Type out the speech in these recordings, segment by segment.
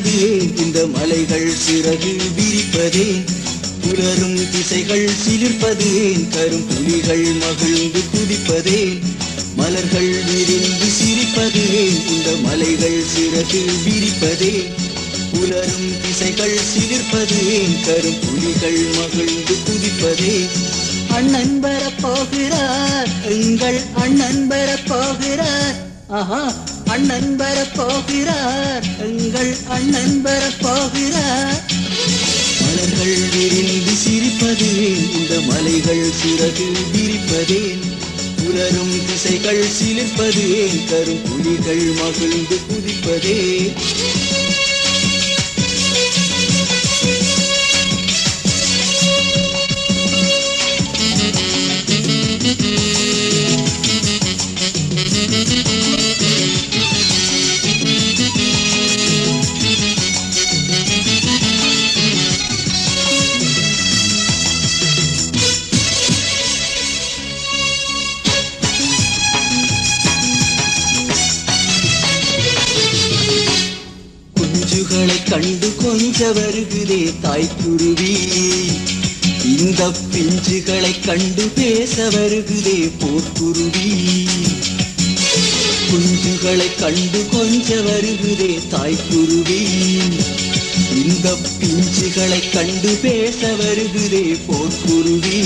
சிரிப்பது ஏன் இந்த மலைகள் சிறகு விரிப்பதே புலரும் திசைகள் சிலிர்ப்பது ஏன் கரும் புலிகள் மகிழ்ந்து குதிப்பதே மலர்கள் விரிந்து சிரிப்பது ஏன் இந்த மலைகள் சிறகு விரிப்பதே புலரும் திசைகள் சிலிர்ப்பது ஏன் கரும் புலிகள் மகிழ்ந்து குதிப்பதே அண்ணன் வரப் போகிறார் எங்கள் அண்ணன் வரப் போகிறார் ஆஹா அண்ணன் வரப் போகிறார் எங்கள் அண்ணன் வரப் போகிறார் மலர்கள் விரிந்து சிரிப்பது ஏன் இந்த மலைகள் சிறகு விரிப்பதேன் புலரும் திசைகள் சிலிர்ப்பது ஏன் கரும் புலிகள் மகிழ்ந்து குதிப்பதே குஞ்சுகளை கண்டு கொஞ்ச வருகுதே தாய்க்குருவி இந்த பிஞ்சுகளை கண்டு பேச வருகுதே போர்க்குருவி குஞ்சுகளை கண்டு கொஞ்ச வருகுதே தாய்க்குருவி இந்த பிஞ்சுகளை கண்டு பேச வருகுதே போர்க்குருவி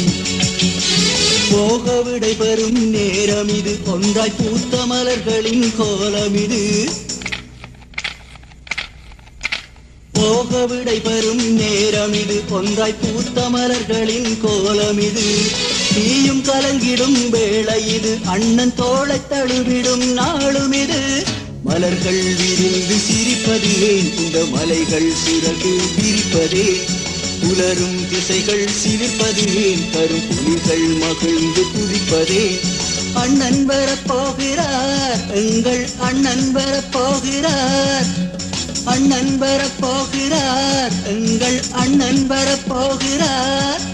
போக விடை பெறும் நேரம் இது ஒன்றாய் பூத்த மலர்களின் கோலம் இது போக விடை பெறும் நேரம் இது ஒன்றாய் பூத்த மலர்களின் கோலம் இது நீயும் கலங்கிடும் வேளை இது அண்ணன் தோளை தழுவிடும் நாளும் இது மலர்கள் விரிந்து சிரிப்பது ஏன் இந்த மலைகள் சிறகு விரிப்பதே புலரும் திசைகள் சிரிப்பது ஏன் கரும் புலிகள் மகிழ்ந்து குதிப்பதே அண்ணன் வரப் போகிறார் எங்கள் அண்ணன் வரப் போகிறார் அண்ணன் வரப் போகிறார் எங்கள் அண்ணன் வரப் போகிறார்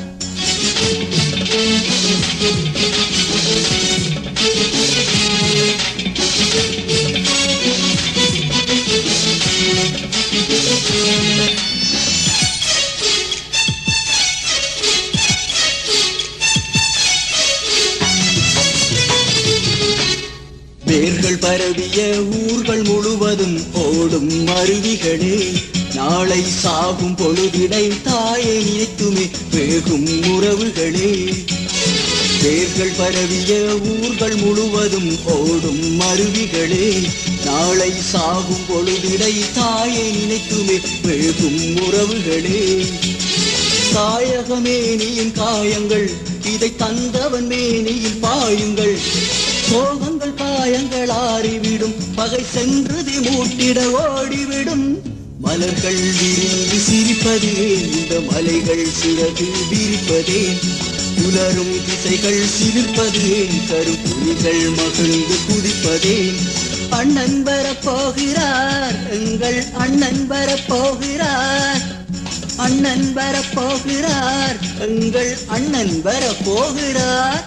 வேர்கள் பரவிய ஊர்கள் முழுவதும் ஓடும் அருவிகளே நாளை சாகும் பொழுதிடை தாயை நினைத்துமே வேகும் உறவுகளே வேர்கள் பரவிய ஊர்கள் முழுவதும் ஓடும் அருவிகளே நாளை சாகும் பொழுதிடை தாயை நினைத்துமே வேகும் உறவுகளே தாயக மேனியின் காயங்கள் இதை தந்தவன் மேனியில் பாயுங்கள் சோகங்கள் காயங்கள் ஆறிவிடும் பகை சென்றது மூட்டிட ஓடிவிடும் மலர்கள் விரிந்து சிரிப்பதே இந்த மலைகள் சிறகு விரிப்பதே புலரும் திசைகள் சிரிப்பதே கருப்புலிகள் மகிழ்ந்து குதிப்பதே அண்ணன் வரப் போகிறார் எங்கள் அண்ணன் வரப் போகிறார் அண்ணன் வரப் போகிறார் எங்கள் அண்ணன் வரப் போகிறார்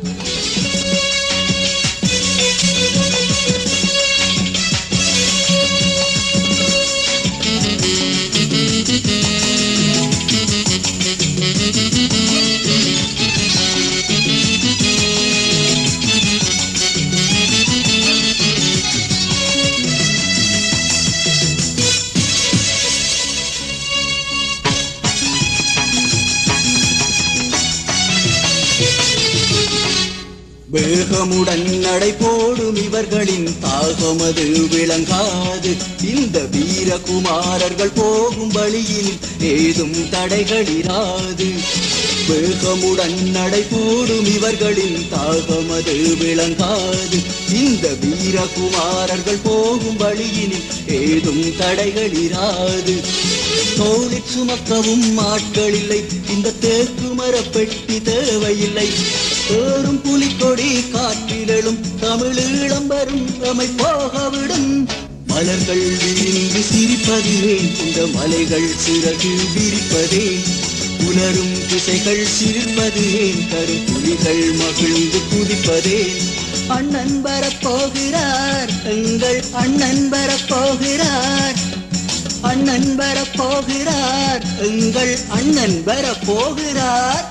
வேகமுடன் நடை போடும் இவர்களின் தாகமது விளங்காது இந்த வீரகுமாரர்கள் போகும் வழியில் ஏதும் தடைகளிராது வேகமுடன் நடை போடும் இவர்களின் தாகமது விளங்காது இந்த வீரகுமாரர்கள் போகும் வழியில் ஏதும் தடைகளிராது தோளில் சுமக்கவும் ஆட்கள் இல்லை இந்த தேக்கு மரப்பெட்டி தேவையில்லை ஏறும் புலிக்கொடி காற்றிலும் தமிழீழம் வரும் தமை போகவிடும் மலர்கள் விரிந்து சிரிப்பதுவே இந்த மலைகள் சிறகு விரிப்பதே உணரும் திசைகள் சிரிப்பதே கருப்புலிகள் மகிழ்ந்து குதிப்பதே அண்ணன் வரப்போகிறார் எங்கள் அண்ணன் வரப்போகிறார் அண்ணன் வர போகிறார் எங்கள் அண்ணன் வர போகிறார்